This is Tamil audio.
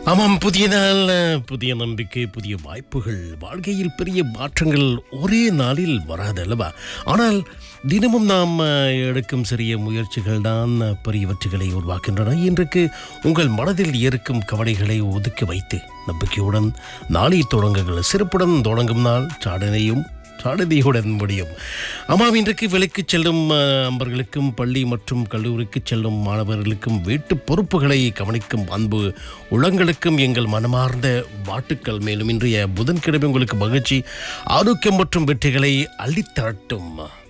ஆமாம் புதிய நாள் புதிய நம்பிக்கை புதிய வாய்ப்புகள் வாழ்க்கையில் பெரிய மாற்றங்கள் ஒரே நாளில் வராதல்லவா ஆனால் தினமும் நாம் அஹ், எடுக்கும் சிறிய முயற்சிகள் தான் பெரிய வெற்றிகளை உருவாக்கின்றன இன்றைக்கு உங்கள் மனதில் இருக்கும் கவலைகளை ஒதுக்கி வைத்து நம்பிக்கையுடன் நாளை தொடங்குங்கள் சிறப்புடன் தொடங்கும் நாள் சாடனையும் சாடதியுடன் முடியும் ஆமாம் இன்றைக்கு வேலைக்கு செல்லும் அஹ், அன்பர்களுக்கும் பள்ளி மற்றும் கல்லூரிக்கு செல்லும் மாணவர்களுக்கும் வீட்டு பொறுப்புகளை கவனிக்கும் அன்பு உளங்களுக்கும் எங்கள் மனமார்ந்த வாழ்த்துக்கள் மேலும் இன்றைய புதன்கிழமை உங்களுக்கு மகிழ்ச்சி ஆரோக்கியம் மற்றும் வெற்றிகளை அள்ளித்தரட்டும்